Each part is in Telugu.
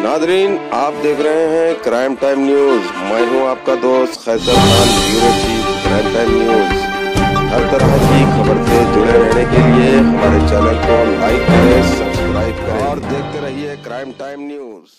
नादरीन आप देख रहे हैं क्राइम टाइम न्यूज मैं हूं आपका दोस्त Qaiser Khan bureau chief Crime Time News हर तरह की खबर से जुड़े रहने के लिए हमारे चैनल को लाइक करें सब्सक्राइब करें और देखते रहिए क्राइम टाइम न्यूज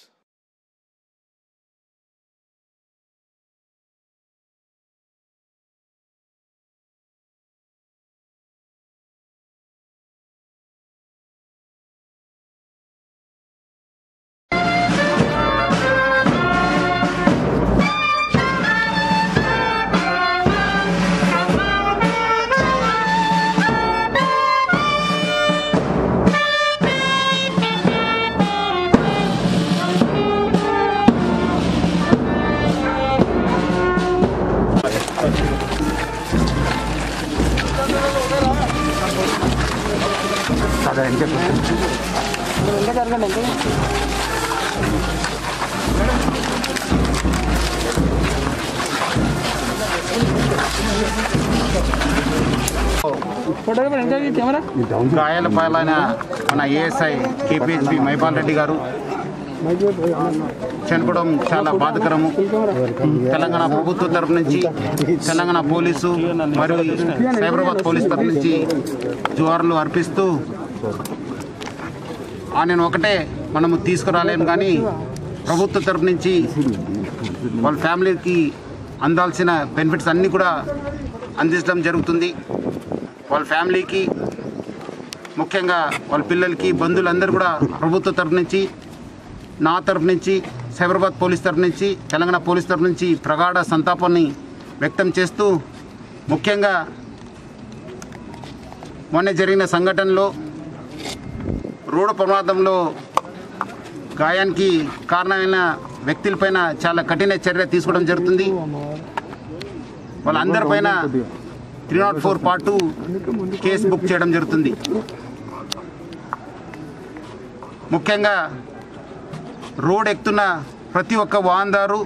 గాయాల పాలైన మన ఏఎస్ఐ కేపీహెచ్పి మైపాల్ రెడ్డి గారు చనిపోవడం చాలా బాధకరము తెలంగాణ ప్రభుత్వం తరపు నుంచి తెలంగాణ పోలీసు మరియు సైబరాబాద్ పోలీస్ తరపు నుంచి జోహార్లు అర్పిస్తూ ఆయన ఒకటే మనము తీసుకురాలేము కానీ ప్రభుత్వ తరపు నుంచి వాళ్ళ ఫ్యామిలీకి అందాల్సిన బెనిఫిట్స్ అన్నీ కూడా అందించడం జరుగుతుంది వాళ్ళ ఫ్యామిలీకి ముఖ్యంగా వాళ్ళ పిల్లలకి బంధువులందరూ కూడా ప్రభుత్వ తరపు నుంచి నా తరపు నుంచి సైబరాబాద్ పోలీస్ తరపు నుంచి తెలంగాణ పోలీస్ తరపు నుంచి ప్రగాఢ సంతాపాన్ని వ్యక్తం చేస్తూ ముఖ్యంగా మొన్న జరిగిన సంఘటనలో రోడ్డు ప్రమాదంలో గాయానికి కారణమైన వ్యక్తులపైన చాలా కఠిన చర్య తీసుకోవడం జరుగుతుంది వాళ్ళందరిపైన three not four part two case book చేయడం జరుగుతుంది ముఖ్యంగా రోడ్ ఎక్కుతున్న ప్రతి ఒక్క వాహనదారు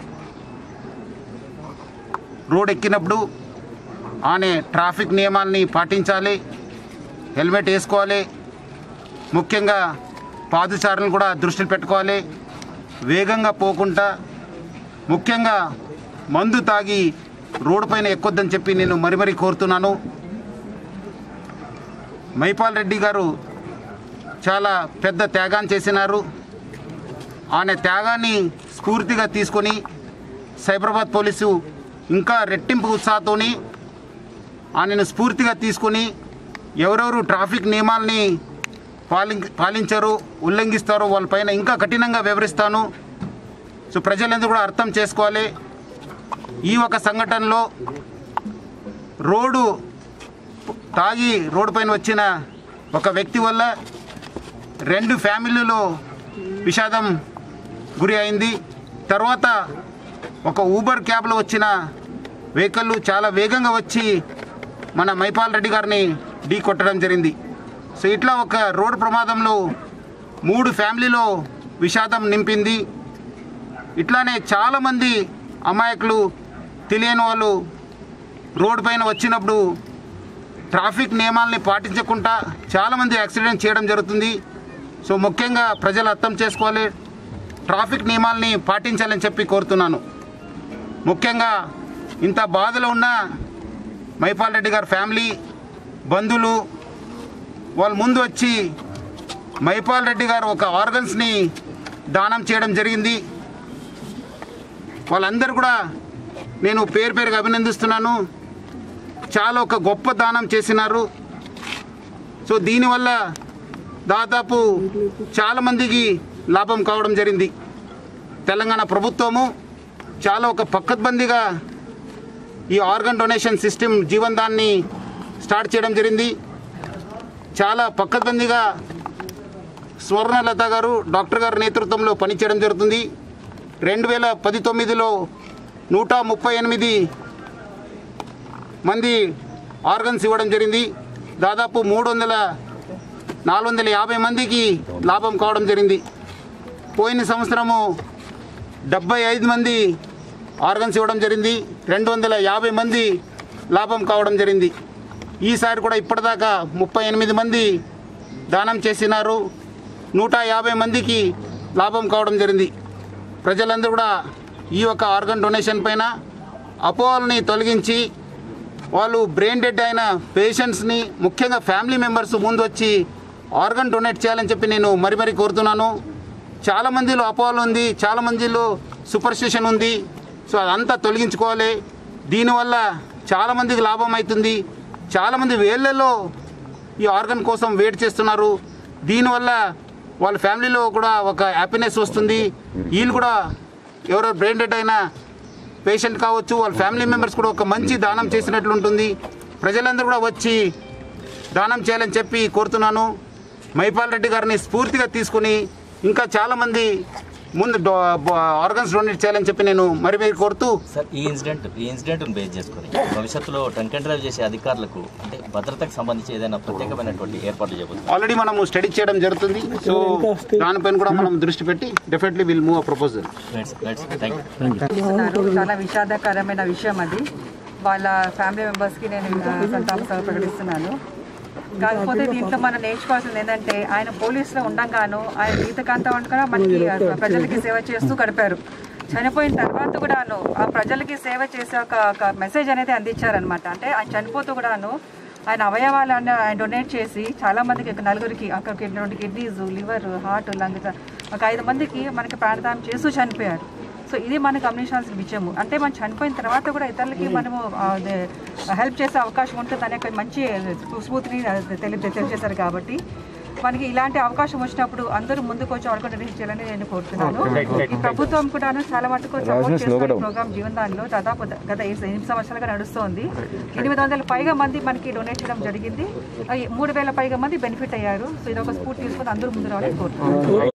రోడ్ ఎక్కినప్పుడు ఆనే ట్రాఫిక్ నియమాల్ని పాటించాలి హెల్మెట్ వేసుకోవాలి ముఖ్యంగా పాదచారులను కూడా దృష్టిలో పెట్టుకోవాలి వేగంగా పోకుండా ముఖ్యంగా మందు తాగి రోడ్డు పైన ఎక్కొద్దని చెప్పి నేను మరి మరీ కోరుతున్నాను మైపాల్ రెడ్డి గారు చాలా పెద్ద త్యాగాన్ని చేసినారు ఆయన త్యాగాన్ని స్ఫూర్తిగా తీసుకొని సైబరాబాద్ పోలీసు ఇంకా రెట్టింపు ఉత్సాహతోని ఆయనను స్ఫూర్తిగా తీసుకొని ఎవరెవరు ట్రాఫిక్ నియమాల్ని పాలి పాలించారో ఉల్లంఘిస్తారో వాళ్ళపైన ఇంకా కఠినంగా వివరిస్తాను సో ప్రజలందరూ కూడా అర్థం చేసుకోవాలి ఈ ఒక సంఘటనలో రోడ్డు తాగి రోడ్డు పైన వచ్చిన ఒక వ్యక్తి వల్ల రెండు ఫ్యామిలీలో విషాదం గురి అయింది తర్వాత ఒక ఊబర్ క్యాబ్లో వచ్చిన వెహికల్ చాలా వేగంగా వచ్చి మన మైపాల్ రెడ్డి గారిని ఢీ కొట్టడం జరిగింది సో ఇట్లా ఒక రోడ్డు ప్రమాదంలో మూడు ఫ్యామిలీలో విషాదం నింపింది ఇట్లానే చాలామంది అమాయకులు తెలియని వాళ్ళు రోడ్డు పైన వచ్చినప్పుడు ట్రాఫిక్ నియమాల్ని పాటించకుండా చాలామంది యాక్సిడెంట్ చేయడం జరుగుతుంది సో ముఖ్యంగా ప్రజలు అర్థం చేసుకోవాలి ట్రాఫిక్ నియమాల్ని పాటించాలని చెప్పి కోరుతున్నాను ముఖ్యంగా ఇంత బాధలో ఉన్న మైపాల్ రెడ్డి గారి ఫ్యామిలీ బంధువులు వాళ్ళు ముందు వచ్చి మైపాల్ రెడ్డి గారు ఒక ఆర్గన్స్ని దానం చేయడం జరిగింది వాళ్ళందరూ కూడా నేను పేరు పేరుగా అభినందిస్తున్నాను చాలా ఒక గొప్ప దానం చేసినారు సో దీనివల్ల దాదాపు చాలామందికి లాభం కావడం జరిగింది తెలంగాణ ప్రభుత్వము చాలా ఒక పక్కద్బందీగా ఈ ఆర్గన్ డొనేషన్ సిస్టమ్ జీవనదాన్ని స్టార్ట్ చేయడం జరిగింది చాలా పక్కద్బందీగా స్వర్ణలత గారు డాక్టర్ గారి నేతృత్వంలో పనిచేయడం జరుగుతుంది రెండు వేల పది తొమ్మిదిలో నూట ముప్పై ఎనిమిది మంది ఆర్గన్స్ ఇవ్వడం జరిగింది దాదాపు మూడు వందల నాలుగు వందల యాభై మందికి లాభం కావడం జరిగింది పోయిన సంవత్సరము డెబ్బై ఐదు మంది ఆర్గన్స్ ఇవ్వడం జరిగింది రెండు వందల యాభై మంది లాభం కావడం జరిగింది ఈసారి కూడా ఇప్పటిదాకా ముప్పై ఎనిమిది మంది దానం చేసినారు నూట యాభై మందికి లాభం కావడం జరిగింది ప్రజలందరూ కూడా ఈ యొక్క ఆర్గన్ డొనేషన్ పైన అపోహల్ని తొలగించి వాళ్ళు బ్రెయిన్ డెడ్ అయిన పేషెంట్స్ని ముఖ్యంగా ఫ్యామిలీ మెంబర్స్ ముందు వచ్చి ఆర్గన్ డొనేట్ చేయాలని చెప్పి నేను మరి మరి కోరుతున్నాను చాలా మందిలో అపోహలు ఉంది చాలా మందిలో సూపర్ స్టిషన్ ఉంది సో అదంతా తొలగించుకోవాలి దీనివల్ల చాలామందికి లాభం అవుతుంది చాలామంది వేళ్ళల్లో ఈ ఆర్గన్ కోసం వెయిట్ చేస్తున్నారు దీనివల్ల వాళ్ళ ఫ్యామిలీలో కూడా ఒక హ్యాపీనెస్ వస్తుంది వీళ్ళు కూడా ఎవరో బ్రెయిన్ డెడ్ అయినా పేషెంట్ కావచ్చు వాళ్ళ ఫ్యామిలీ మెంబర్స్ కూడా ఒక మంచి దానం చేసినట్లు ఉంటుంది ప్రజలందరూ కూడా వచ్చి దానం చేయాలని చెప్పి కోరుతున్నాను మైపాల్ రెడ్డి గారిని స్ఫూర్తిగా తీసుకుని ఇంకా చాలామంది ముందు ఆర్గన్స్ డొనేట్ చేయాలని చెప్పి నేను మరి మీరు కోరుతూ సార్ ఈ ఇన్సిడెంట్ ఈ ఇన్సిడెంట్ బేస్ చేసుకొని భవిష్యత్తులో టంక్ అండ్ డ్రైవ్ చేసే అధికారులకు అంటే భద్రతకు సంబంధించి ఏదైనా ప్రత్యేకమైనటువంటి ఏర్పాట్లు చేయబోతున్నారు ఆల్రెడీ మనము స్టడీ చేయడం జరుగుతుంది సో దానిపైన కూడా మనం దృష్టి పెట్టి definitely will move a proposal right right thank you చేస్తున్నారు చాలా విషాదకరమైన విషయం అది వాళ్ళ ఫ్యామిలీ మెంబర్స్కి నేను ఆ, సంతాప సభ ప్రకటిస్తున్నాను కాకపోతే దీంట్లో మనం నేర్చుకోవాల్సింది ఏంటంటే ఆయన పోలీసులో ఉండంగాను ఆయన జీవితకాంతం ఉండగా మనకి ఆ, ప్రజలకి సేవ చేస్తూ గడిపారు చనిపోయిన తర్వాత కూడాను ఆ ప్రజలకి సేవ చేసే ఒక ఒక మెసేజ్ అనేది అందించారనమాట అంటే ఆయన చనిపోతూ కూడాను ఆయన అవయవాలను ఆయన డొనేట్ చేసి చాలా మందికి ఒక నలుగురికి అక్కడ రెండు కిడ్నీస్ లివర్ హార్ట్ లంగ్స్ ఒక ఐదు మందికి మనకి ప్రాణదానం చేస్తూ చనిపోయారు సో ఇది మనం గమనించాల్సిన విషయము అంటే మనం చనిపోయిన తర్వాత కూడా ఇతరులకి మనము హెల్ప్ చేసే అవకాశం ఉంటుంది అనే ఒక మంచి స్ఫూర్తిని తెలి తెలియజేశారు కాబట్టి మనకి ఇలాంటి అవకాశం వచ్చినప్పుడు అందరూ ముందుకు వచ్చి ఆడుకుంటే చేయాలని నేను కోరుతున్నాను ఈ ప్రభుత్వం కూడా చాలా మటుకు సపోర్ట్ చేస్తున్న ప్రోగ్రామ్ జీవనదానిలో దాదాపు గత ఎనిమిది సంవత్సరాలుగా నడుస్తోంది ఎనిమిది వందల పైగా మంది మనకి డొనేట్ చేయడం జరిగింది అవి మూడు వేల పైగా మంది బెనిఫిట్ అయ్యారు సో ఇది ఒక స్ఫూర్తి తీసుకొని అందరూ ముందు రావాలని కోరుతున్నాను